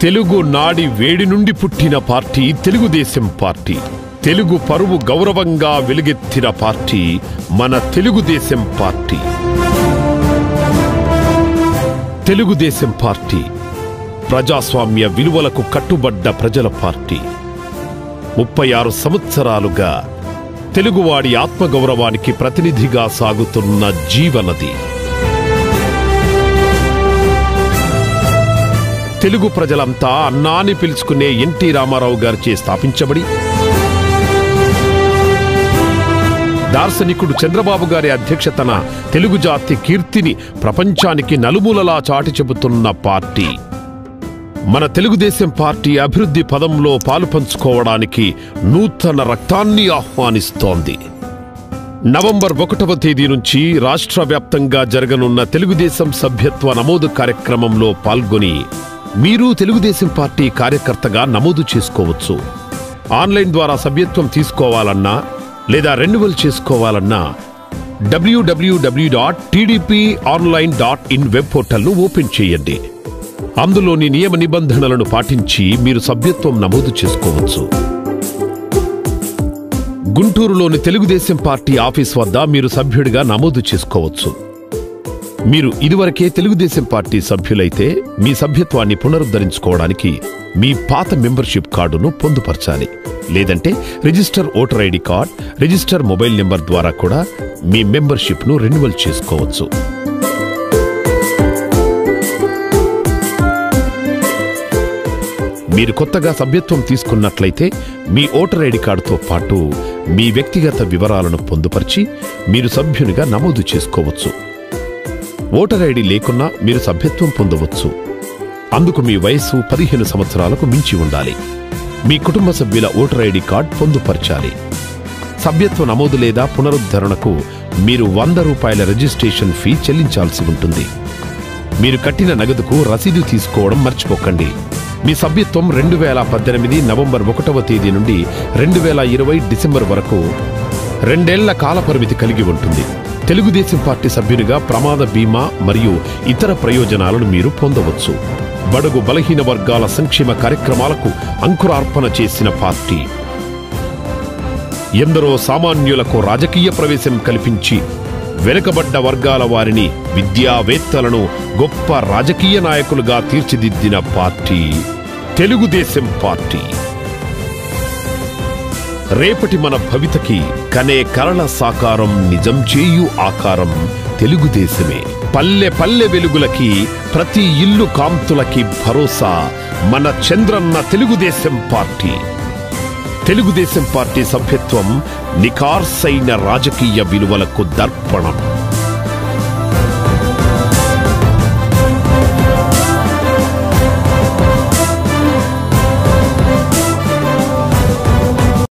తెలుగు నాడి వేడి నుండి పుట్టిన పార్టీ తెలుగుదేశం పార్టీ తెలుగు పరువు గౌరవంగా వెలుగెత్తిన పార్టీ మన తెలుగుదేశం పార్టీ తెలుగుదేశం పార్టీ ప్రజాస్వామ్య విలువలకు కట్టుబడ్డ ప్రజల పార్టీ ముప్పై ఆరు సంవత్సరాలుగా తెలుగువాడి ఆత్మగౌరవానికి ప్రతినిధిగా సాగుతున్న జీవనది తెలుగు ప్రజలంతా అన్నాని పిలుచుకునే ఎన్టీ రామారావు గారిచే స్థాపించబడి దార్శనికుడు చంద్రబాబు గారి అధ్యక్షతన తెలుగు జాతి కీర్తిని ప్రపంచానికి నలుమూలలా చాటి చెబుతున్న పార్టీ మన తెలుగుదేశం పార్టీ అభివృద్ధి పదంలో పాలు పంచుకోవడానికి నూతన రక్తాన్ని ఆహ్వానిస్తోంది నవంబర్ ఒకటవ తేదీ నుంచి రాష్ట్ర వ్యాప్తంగా జరగనున్న తెలుగుదేశం సభ్యత్వ నమోదు కార్యక్రమంలో పాల్గొని మీరు తెలుగుదేశం పార్టీ కార్యకర్తగా నమోదు చేసుకోవచ్చు ఆన్లైన్ ద్వారా సభ్యత్వం తీసుకోవాలన్నా లేదా రెన్యువల్ చేసుకోవాలన్నా డబ్ల్యూడబ్ల్యూడబ్ల్యూ dot TDP online dot in web పోర్టల్ను ఓపెన్ చేయండి అందులోని నియమ నిబంధనలను పాటించి మీరు సభ్యత్వం నమోదు చేసుకోవచ్చు గుంటూరులోని తెలుగుదేశం పార్టీ ఆఫీస్ వద్ద మీరు సభ్యుడిగా నమోదు చేసుకోవచ్చు మీరు ఇదివరకే తెలుగుదేశం పార్టీ సభ్యులైతే మీ సభ్యత్వాన్ని పునరుద్ధరించుకోవడానికి మీ పాత మెంబర్షిప్ కార్డును పొందుపరచాలి లేదంటే register voter ID card register mobile number ద్వారా కూడా మీ మెంబర్షిప్ను రెన్యువల్ చేసుకోవచ్చు మీరు కొత్తగా సభ్యత్వం తీసుకున్నట్లయితే మీ ఓటర్ ఐడి కార్డుతో పాటు మీ వ్యక్తిగత వివరాలను పొందుపరిచి మీరు సభ్యునిగా నమోదు చేసుకోవచ్చు ఓటర్ ఐడి లేకున్నా మీరు సభ్యత్వం పొందవచ్చు అందుకు మీ వయస్సు పదిహేను సంవత్సరాలకు మించి ఉండాలి మీ కుటుంబ సభ్యుల ఓటర్ ఐడి కార్డ్ పొందుపరచాలి సభ్యత్వ నమోదు లేదా పునరుద్ధరణకు మీరు వంద రూపాయల రిజిస్ట్రేషన్ ఫీ చెల్లించాల్సి ఉంటుంది మీరు కట్టిన నగదుకు రసీదు తీసుకోవడం మర్చిపోకండి మీ సభ్యత్వం రెండు వేల పద్దెనిమిది నవంబర్ ఒకటవ తేదీ నుండి రెండు వేల ఇరవై డిసెంబర్ వరకు రెండేళ్ల కాల పరిమితి కలిగి ఉంటుంది తెలుగుదేశం పార్టీ సభ్యునిగా ప్రమాద బీమా మరియు ఇతర ప్రయోజనాలను మీరు పొందవచ్చు బడుగు బలహీన వర్గాల సంక్షేమ కార్యక్రమాలకు అంకురార్పణ చేసిన పార్టీ ఎందరో సామాన్యులకు రాజకీయ ప్రవేశం కల్పించి వెనుకబడ్డ వర్గాల వారిని విద్యావేత్తలను గొప్ప రాజకీయ నాయకులుగా తీర్చిదిద్దిన పార్టీ తెలుగుదేశం పార్టీ రేపటి మన భవితకి కనే కరళ సాకారం నిజం చేయు ఆకారం తెలుగుదేశమే పల్లె పల్లె వెలుగులకి ప్రతి ఇల్లు కాంతులకి భరోసా మన చంద్రన్న తెలుగుదేశం పార్టీ తెలుగుదేశం పార్టీ సభ్యత్వం నికార్సైన రాజకీయ విలువలకు దర్పణం